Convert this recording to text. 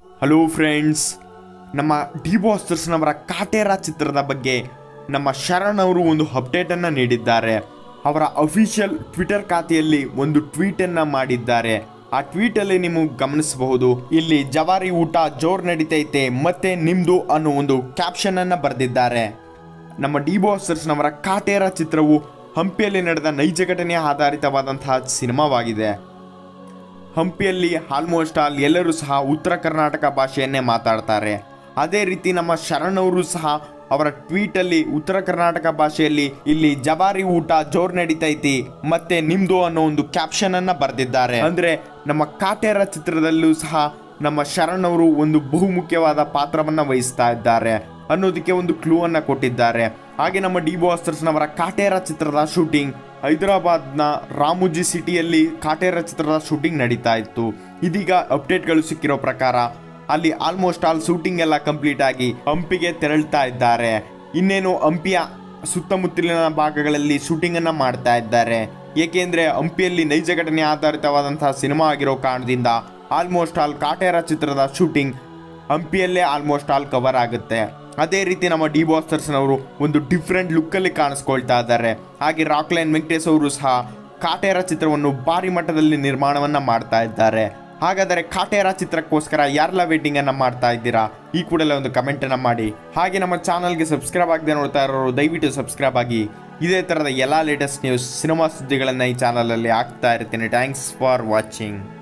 hello friends ನಮ್ಮ D ಬಾಸ್ತರ್ಸ್ನವರ ಕಾಟೇರ ಚಿತ್ರದ ಬಗ್ಗೆ ನಮ್ಮ ಶರಣ್ ಅವರು ಒಂದು ಅಪ್ಡೇಟನ್ನು ನೀಡಿದ್ದಾರೆ ಅವರ ಅಫಿಷಿಯಲ್ ಟ್ವಿಟರ್ ಖಾತೆಯಲ್ಲಿ ಒಂದು ಟ್ವೀಟನ್ನು ಮಾಡಿದ್ದಾರೆ ಆ ಟ್ವೀಟಲ್ಲಿ ನೀವು ಗಮನಿಸಬಹುದು ಇಲ್ಲಿ ಜವಾರಿ ಊಟ ಜೋರ್ ನಡೀತೈತೆ ಮತ್ತೆ ನಿಮ್ದು ಅನ್ನೋ ಒಂದು ಕ್ಯಾಪ್ಷನ್ ಅನ್ನ ಬರೆದಿದ್ದಾರೆ ನಮ್ಮ ಡಿ ಬಾಸ್ತರ್ಸ್ನವರ ಕಾಟೇರ ಚಿತ್ರವು ಹಂಪಿಯಲ್ಲಿ ನಡೆದ ನೈಜ ಘಟನೆ ಆಧಾರಿತವಾದಂತಹ ಸಿನಿಮಾವಾಗಿದೆ ಹಂಪಿಯಲ್ಲಿ ಆಲ್ಮೋಸ್ಟ್ ಆಲ್ ಎಲ್ಲರೂ ಸಹ ಉತ್ತರ ಕರ್ನಾಟಕ ಭಾಷೆಯನ್ನೇ ಮಾತಾಡ್ತಾರೆ ಅದೇ ರೀತಿ ನಮ್ಮ ಶರಣ್ ಅವರು ಸಹ ಅವರ ಟ್ವೀಟಲ್ಲಿ ಉತ್ತರ ಕರ್ನಾಟಕ ಭಾಷೆಯಲ್ಲಿ ಇಲ್ಲಿ ಜವಾರಿ ಊಟ ಜೋರ್ ನಡೀತೈತಿ ಮತ್ತೆ ನಿಮ್ದು ಅನ್ನೋ ಒಂದು ಕ್ಯಾಪ್ಷನ್ ಅನ್ನ ಬರೆದಿದ್ದಾರೆ ಅಂದ್ರೆ ನಮ್ಮ ಕಾಟೇರ ಚಿತ್ರದಲ್ಲೂ ಸಹ ನಮ್ಮ ಶರಣ್ ಅವರು ಒಂದು ಬಹುಮುಖ್ಯವಾದ ಪಾತ್ರವನ್ನ ವಹಿಸ್ತಾ ಇದ್ದಾರೆ ಅನ್ನೋದಕ್ಕೆ ಒಂದು ಕ್ಲೂ ಅನ್ನ ಕೊಟ್ಟಿದ್ದಾರೆ ಹಾಗೆ ನಮ್ಮ ಡಿ ಬಾಸ್ತರ್ಸ್ನವರ ಕಾಟೇರ ಚಿತ್ರದ ಶೂಟಿಂಗ್ ಹೈದರಾಬಾದ್ನ ರಾಮೋಜಿ ಸಿಟಿಯಲ್ಲಿ ಕಾಟೇರ ಚಿತ್ರದ ಶೂಟಿಂಗ್ ನಡೀತಾ ಇತ್ತು ಇದೀಗ ಅಪ್ಡೇಟ್ಗಳು ಸಿಕ್ಕಿರೋ ಪ್ರಕಾರ ಅಲ್ಲಿ ಆಲ್ಮೋಸ್ಟ್ ಆಲ್ ಶೂಟಿಂಗ್ ಎಲ್ಲ ಕಂಪ್ಲೀಟ್ ಆಗಿ ಹಂಪಿಗೆ ತೆರಳ್ತಾ ಇದ್ದಾರೆ ಇನ್ನೇನು ಹಂಪಿಯ ಸುತ್ತಮುತ್ತಲಿನ ಭಾಗಗಳಲ್ಲಿ ಶೂಟಿಂಗ್ ಅನ್ನ ಮಾಡ್ತಾ ಇದ್ದಾರೆ ಏಕೆಂದ್ರೆ ಹಂಪಿಯಲ್ಲಿ ನೈಜ ಘಟನೆ ಆಧಾರಿತವಾದಂತಹ ಸಿನಿಮಾ ಆಗಿರೋ ಕಾರಣದಿಂದ ಆಲ್ಮೋಸ್ಟ್ ಆಲ್ ಕಾಟೇರ ಚಿತ್ರದ ಶೂಟಿಂಗ್ ಹಂಪಿಯಲ್ಲೇ ಆಲ್ಮೋಸ್ಟ್ ಆಲ್ ಕವರ್ ಆಗುತ್ತೆ ಅದೇ ರೀತಿ ನಮ್ಮ ಡಿ ಬಾಸ್ತರ್ಸ್ನವರು ಒಂದು ಡಿಫ್ರೆಂಟ್ ಲುಕ್ಕಲ್ಲಿ ಕಾಣಿಸ್ಕೊಳ್ತಾ ಇದ್ದಾರೆ ಹಾಗೆ ರಾಕ್ಲೈನ್ ವೆಂಕಟೇಶ್ ಅವರು ಸಹ ಕಾಟೇರ ಚಿತ್ರವನ್ನು ಭಾರಿ ಮಟ್ಟದಲ್ಲಿ ನಿರ್ಮಾಣವನ್ನ ಮಾಡ್ತಾ ಇದ್ದಾರೆ ಹಾಗಾದರೆ ಕಾಟೇರ ಚಿತ್ರಕ್ಕೋಸ್ಕರ ಯಾರೆಲ್ಲ ವೇಟಿಂಗ್ ಅನ್ನ ಮಾಡ್ತಾ ಇದ್ದೀರಾ ಈ ಕೂಡಲೇ ಒಂದು ಕಮೆಂಟ್ ಅನ್ನ ಮಾಡಿ ಹಾಗೆ ನಮ್ಮ ಚಾನಲ್ಗೆ ಸಬ್ಸ್ಕ್ರೈಬ್ ಆಗದೆ ನೋಡ್ತಾ ಇರೋರು ದಯವಿಟ್ಟು ಸಬ್ಸ್ಕ್ರೈಬ್ ಆಗಿ ಇದೇ ತರದ ಎಲ್ಲ ಲೇಟೆಸ್ಟ್ ನ್ಯೂಸ್ ಸಿನಿಮಾ ಸುದ್ದಿಗಳನ್ನ ಈ ಚಾನಲಲ್ಲಿ ಹಾಕ್ತಾ ಇರ್ತೀನಿ ಥ್ಯಾಂಕ್ಸ್ ಫಾರ್ ವಾಚಿಂಗ್